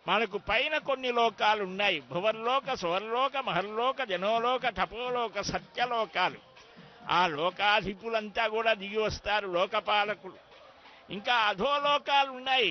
మనకు పైన కొన్ని లోకాలు ఉన్నాయి భువర్లోక సువర్లోక మహర్లోక జనోలోక తపోలోక సత్యలోకాలు ఆ లోకాధిపులంతా కూడా దిగి వస్తారు లోకపాలకులు ఇంకా అధోలోకాలు ఉన్నాయి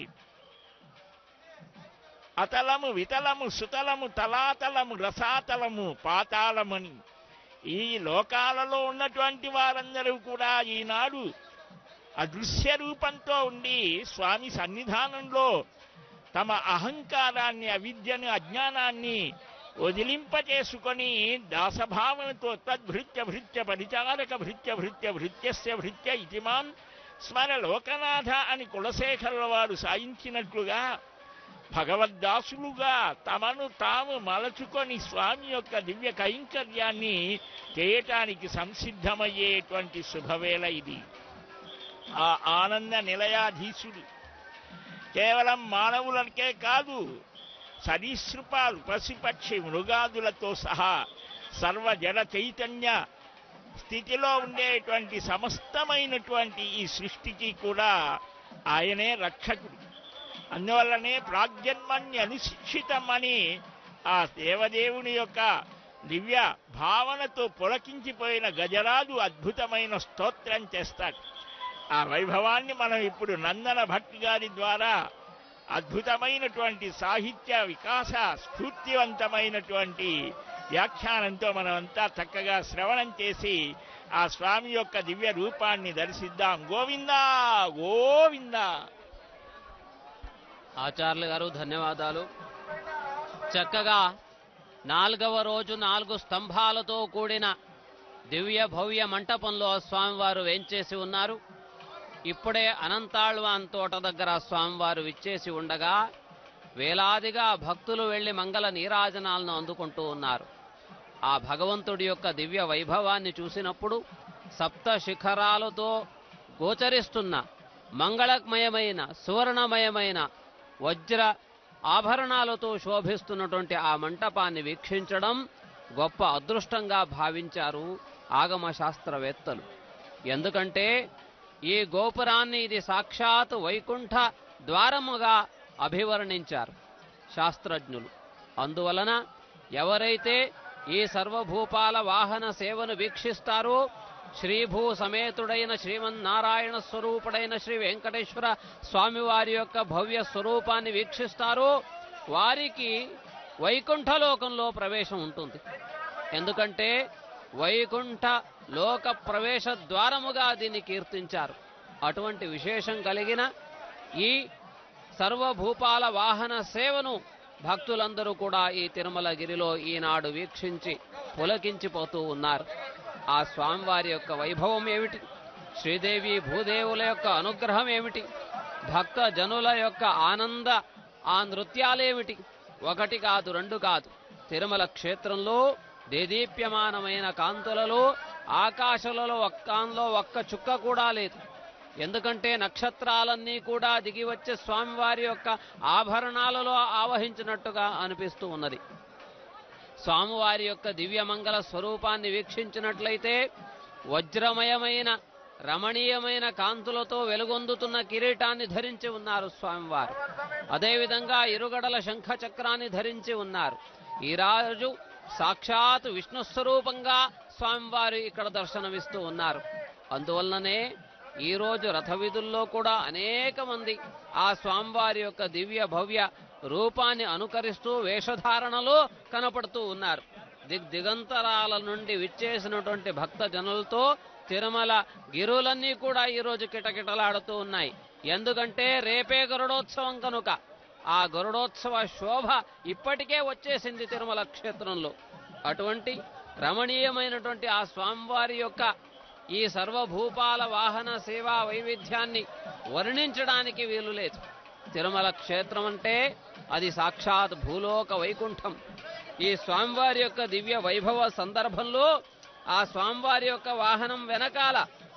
అతలము వితలము సుతలము తలాతలము రసాతలము పాతాళమని ఈ లోకాలలో ఉన్నటువంటి వారందరూ కూడా ఈనాడు అదృశ్య రూపంతో ఉండి స్వామి సన్నిధానంలో తమ అహంకారాన్ని అవిద్యను అజ్ఞానాన్ని వదిలింపచేసుకొని దాసభావనతో తద్భృత్య భృత్య పరిచారక భృత్య భృత్య భృత్యస్య భృత్య ఇతిమాన్ స్మర లోకనాథ అని కులశేఖరుల వారు సాయించినట్లుగా భగవద్దాసులుగా తమను తాము మలచుకొని స్వామి యొక్క దివ్య కైంకర్యాన్ని చేయటానికి సంసిద్ధమయ్యేటువంటి శుభవేళ ఇది ఆ ఆనంద నిలయాధీశుడు కేవలం మానవులకే కాదు సరీసృపాలు పశుపక్షి మృగాదులతో సహా సర్వ జడ చైతన్య స్థితిలో ఉండేటువంటి సమస్తమైనటువంటి ఈ సృష్టికి కూడా ఆయనే రక్షకుడు అందువల్లనే ప్రాగ్జన్మాన్ని అనుశిక్షితమని ఆ దేవదేవుని యొక్క దివ్య భావనతో పులకించిపోయిన గజరాజు అద్భుతమైన స్తోత్రం చేస్తాడు ఆ వైభవాన్ని మనం ఇప్పుడు నందన భట్ గారి ద్వారా అద్భుతమైనటువంటి సాహిత్య వికాస స్ఫూర్తివంతమైనటువంటి వ్యాఖ్యానంతో మనమంతా చక్కగా శ్రవణం చేసి ఆ స్వామి యొక్క దివ్య రూపాన్ని దర్శిద్దాం గోవిందా గోవిందా ఆచార్యులు గారు ధన్యవాదాలు చక్కగా నాలుగవ రోజు నాలుగు స్తంభాలతో కూడిన దివ్య భవ్య మంటపంలో స్వామివారు వేంచేసి ఉన్నారు ఇప్పుడే అనంతాళ్వాన్ తోట దగ్గర స్వామివారు విచ్చేసి ఉండగా వేలాదిగా భక్తులు వెళ్లి మంగళ నీరాజనాలను అందుకుంటూ ఉన్నారు ఆ భగవంతుడి యొక్క దివ్య వైభవాన్ని చూసినప్పుడు సప్త శిఖరాలతో గోచరిస్తున్న మంగళమయమైన సువర్ణమయమైన వజ్ర ఆభరణాలతో శోభిస్తున్నటువంటి ఆ మంటపాన్ని వీక్షించడం గొప్ప అదృష్టంగా భావించారు ఆగమ శాస్త్రవేత్తలు ఎందుకంటే ఈ గోపురాన్ని ఇది సాక్షాత్ వైకుంఠ ద్వారముగా అభివర్ణించారు శాస్త్రజ్ఞులు అందువలన ఎవరైతే ఈ సర్వభూపాల వాహన సేవను వీక్షిస్తారో శ్రీభూ సమేతుడైన శ్రీమన్నారాయణ స్వరూపుడైన శ్రీ వెంకటేశ్వర స్వామివారి యొక్క భవ్య స్వరూపాన్ని వీక్షిస్తారో వారికి వైకుంఠలోకంలో ప్రవేశం ఉంటుంది ఎందుకంటే వైకుంఠ లోక ప్రవేశ ద్వారముగా దీన్ని కీర్తించారు అటువంటి విశేషం కలిగిన ఈ సర్వభూపాల వాహన సేవను భక్తులందరూ కూడా ఈ తిరుమలగిరిలో ఈనాడు వీక్షించి పులకించిపోతూ ఉన్నారు ఆ స్వామివారి యొక్క వైభవం ఏమిటి శ్రీదేవి భూదేవుల యొక్క అనుగ్రహం ఏమిటి భక్త జనుల యొక్క ఆనంద ఆ నృత్యాలేమిటి ఒకటి కాదు రెండు కాదు తిరుమల క్షేత్రంలో దేదీప్యమానమైన కాంతులలో ఆకాశలలో ఒక్కాన్లో ఒక్క చుక్క కూడా లేదు ఎందుకంటే నక్షత్రాలన్నీ కూడా దిగి వచ్చే స్వామివారి యొక్క ఆభరణాలలో ఆవహించినట్టుగా అనిపిస్తూ ఉన్నది స్వామివారి యొక్క దివ్యమంగళ స్వరూపాన్ని వీక్షించినట్లయితే వజ్రమయమైన రమణీయమైన కాంతులతో వెలుగొందుతున్న కిరీటాన్ని ధరించి ఉన్నారు స్వామివారు అదేవిధంగా ఇరుగడల శంఖ చక్రాన్ని ధరించి ఉన్నారు ఈ రాజు సాక్షాత్ విష్ణు స్వరూపంగా స్వామివారు ఇక్కడ దర్శనమిస్తూ ఉన్నారు అందువలననే ఈ రోజు రథ విధుల్లో కూడా అనేక మంది ఆ స్వామివారి యొక్క దివ్య భవ్య రూపాన్ని అనుకరిస్తూ వేషధారణలో కనపడుతూ ఉన్నారు దిగ్ దిగంతరాల నుండి విచ్చేసినటువంటి భక్త జనులతో తిరుమల గిరులన్నీ కూడా ఈ రోజు కిటకిటలాడుతూ ఉన్నాయి ఎందుకంటే రేపే గరుడోత్సవం కనుక ఆ గరుడోత్సవ శోభ ఇప్పటికే వచ్చేసింది తిరుమల క్షేత్రంలో అటువంటి రమణీయమైనటువంటి ఆ స్వామివారి యొక్క ఈ సర్వభూపాల వాహన సేవా వైవిధ్యాన్ని వర్ణించడానికి వీలు లేదు తిరుమల క్షేత్రం అంటే అది సాక్షాత్ భూలోక వైకుంఠం ఈ స్వామివారి యొక్క దివ్య వైభవ సందర్భంలో ఆ స్వామివారి యొక్క వాహనం వెనకాల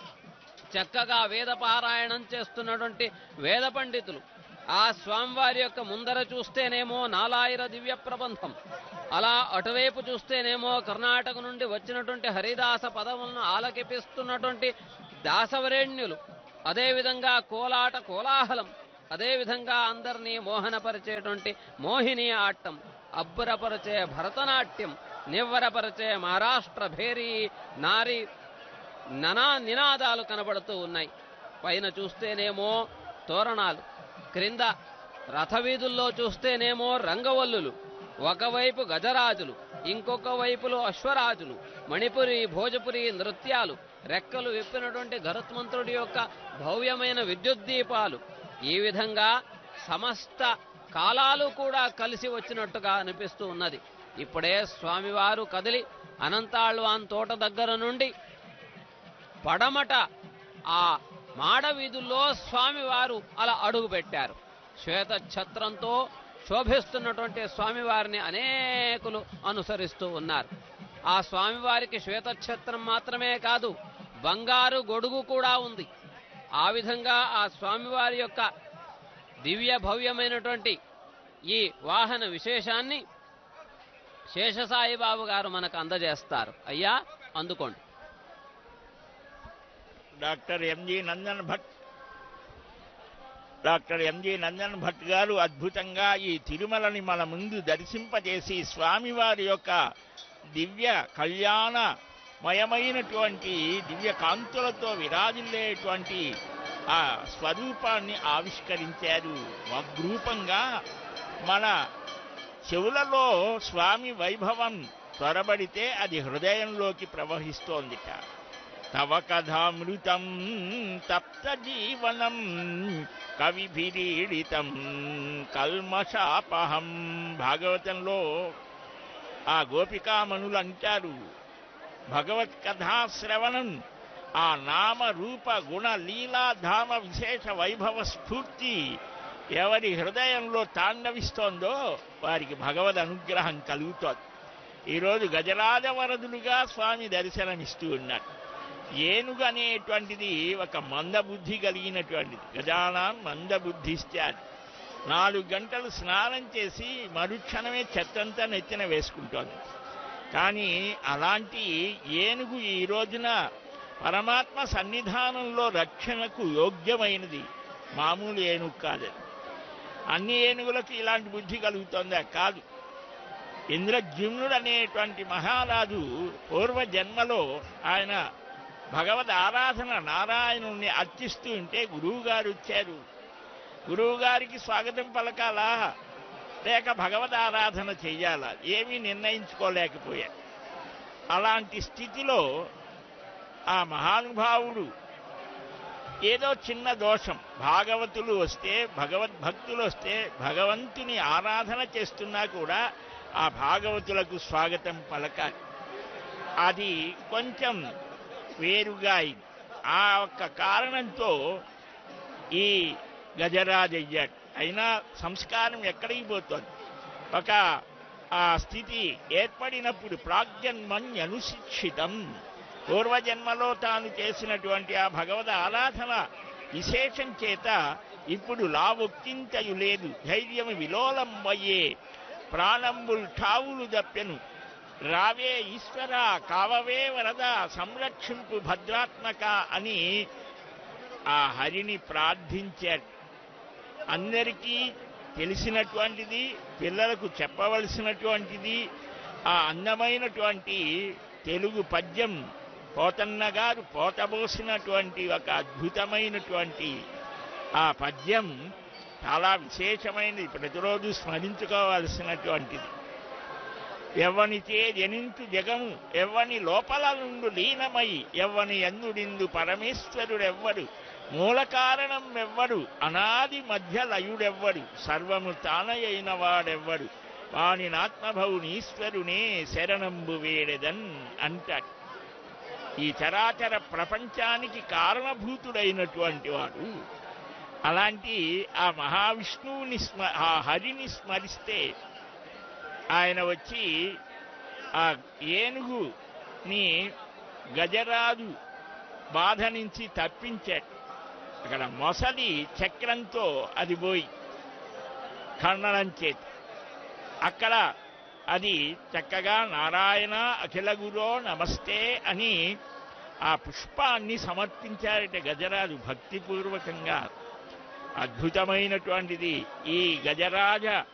చక్కగా వేద పారాయణం చేస్తున్నటువంటి వేద పండితులు ఆ స్వామివారి యొక్క ముందర చూస్తేనేమో నాలాయిర దివ్య ప్రబంధం అలా అటువైపు చూస్తేనేమో కర్ణాటక నుండి వచ్చినటువంటి హరిదాస పదములను ఆలకిపిస్తున్నటువంటి దాసవరేణ్యులు అదేవిధంగా కోలాట కోలాహలం అదేవిధంగా అందరినీ మోహనపరిచేటువంటి మోహిని ఆటం అబ్బురపరిచే భరతనాట్యం నివ్వరపరిచే మహారాష్ట్ర భేరీ నారి ననా నినాదాలు కనబడుతూ ఉన్నాయి పైన చూస్తేనేమో తోరణాలు క్రింద రథవీధుల్లో చూస్తేనేమో రంగవల్లులు ఒకవైపు గజరాజులు ఇంకొక వైపులో అశ్వరాజులు మణిపురి భోజపురి నృత్యాలు రెక్కలు విప్పినటువంటి గరుత్మంతుడి యొక్క భవ్యమైన విద్యుత్ దీపాలు ఈ విధంగా సమస్త కాలాలు కూడా కలిసి వచ్చినట్టుగా అనిపిస్తూ ఉన్నది ఇప్పుడే స్వామివారు కదిలి అనంతాళ్వాన్ తోట దగ్గర నుండి పడమట ఆ మాడ వీధుల్లో స్వామివారు అలా అడుగు పెట్టారు శ్వేత ఛత్రంతో శోభిస్తున్నటువంటి స్వామివారిని అనేకులు అనుసరిస్తూ ఉన్నారు ఆ స్వామివారికి శ్వేత ఛత్రం మాత్రమే కాదు బంగారు గొడుగు కూడా ఉంది ఆ విధంగా ఆ స్వామివారి యొక్క దివ్య భవ్యమైనటువంటి ఈ వాహన విశేషాన్ని శేషసాయిబాబు గారు మనకు అందజేస్తారు అయ్యా అందుకోండి doctor MG Nandan Bhat doctor MG Nandan Bhat గారు అద్భుతంగా ఈ తిరుమలని మన ముందు దర్శింపజేసి స్వామివారి యొక్క దివ్య కళ్యాణ మయమైనటువంటి దివ్య కాంతులతో విరాజిల్లేటువంటి ఆ స్వరూపాన్ని ఆవిష్కరించారు వగ్రూపంగా మన చెవులలో స్వామి వైభవం త్వరబడితే అది హృదయంలోకి ప్రవహిస్తోందిట తవ కథామృతం తప్త జీవనం కవిభిరీడితం కల్మషాపహం భాగవతంలో ఆ గోపికామణులు అంటారు భగవత్ కథాశ్రవణం ఆ నామ రూప గుణ లీలా ధామ విశేష వైభవ స్ఫూర్తి ఎవరి హృదయంలో తాండవిస్తోందో వారికి భగవద్ అనుగ్రహం కలుగుతోంది ఈరోజు గజరాజవరదులుగా స్వామి దర్శనమిస్తూ ఉన్నారు ఏనుగు అనేటువంటిది ఒక మందబుద్ధి కలిగినటువంటిది గజానాం మందబుద్ధిస్తారు నాలుగు గంటలు స్నానం చేసి మరుక్షణమే చెత్తంతా నెత్తిన వేసుకుంటోంది కానీ అలాంటి ఏనుగు ఈ రోజున పరమాత్మ సన్నిధానంలో రక్షణకు యోగ్యమైనది మామూలు ఏనుగు కాదు అన్ని ఏనుగులకు ఇలాంటి బుద్ధి కలుగుతుందా కాదు ఇంద్రజుమ్నుడు అనేటువంటి మహారాజు పూర్వ జన్మలో ఆయన భగవద్ ఆరాధన నారాయణుణ్ణి అర్చిస్తూ ఉంటే గురువుగారు వచ్చారు గురువుగారికి స్వాగతం పలకాలా లేక భగవద్ ఆరాధన చెయ్యాలా ఏమీ నిర్ణయించుకోలేకపోయారు అలాంటి స్థితిలో ఆ మహానుభావుడు ఏదో చిన్న దోషం భాగవతులు వస్తే భగవద్భక్తులు వస్తే భగవంతుని ఆరాధన చేస్తున్నా కూడా ఆ భాగవతులకు స్వాగతం పలకాలి అది కొంచెం వేరుగా అయింది ఆ ఒక్క కారణంతో ఈ గజరాజ్ అయ్యాడు అయినా సంస్కారం ఎక్కడికి పోతుంది ఒక ఆ స్థితి ఏర్పడినప్పుడు ప్రాగ్జన్మన్యనుశిక్షితం పూర్వజన్మలో తాను చేసినటువంటి ఆ భగవద్ ఆరాధన విశేషం చేత ఇప్పుడు లావొక్కింతయు లేదు ధైర్యం విలోలంబయ్యే ప్రాణంబుల్ ఠావులు దప్పెను రావే ఈశ్వర కావవే వరద సంరక్షింపు భద్రాత్మక అని ఆ హరిని ప్రార్థించాడు అందరికీ తెలిసినటువంటిది పిల్లలకు చెప్పవలసినటువంటిది ఆ అందమైనటువంటి తెలుగు పద్యం పోతన్న గారు పోతబోసినటువంటి ఒక అద్భుతమైనటువంటి ఆ పద్యం చాలా విశేషమైనది ప్రతిరోజు స్మరించుకోవాల్సినటువంటిది ఎవ్వనిచే జనింతు జగము ఎవ్వని లోపల నుండు లీనమై ఎవ్వని ఎందుడిందు పరమేశ్వరుడెవ్వడు మూల కారణం ఎవ్వడు అనాది మధ్య లయుడెవ్వడు సర్వము తానయైన వాడెవ్వడు వాని నాత్మభవునీశ్వరునే శరణంబు వేడెదన్ అంటాడు ఈ చరాచర ప్రపంచానికి కారణభూతుడైనటువంటి వాడు అలాంటి ఆ మహావిష్ణువుని స్మ ఆ హరిని స్మరిస్తే ఆయన వచ్చి ఆ ఏనుగుని గజరాజు బాధ నుంచి తప్పించాడు అక్కడ మొసలి చక్రంతో అది పోయి ఖండనం చేతి అక్కడ అది చక్కగా నారాయణ అఖిల గురో నమస్తే అని ఆ పుష్పాన్ని సమర్పించారట గజరాజు భక్తిపూర్వకంగా అద్భుతమైనటువంటిది ఈ గజరాజ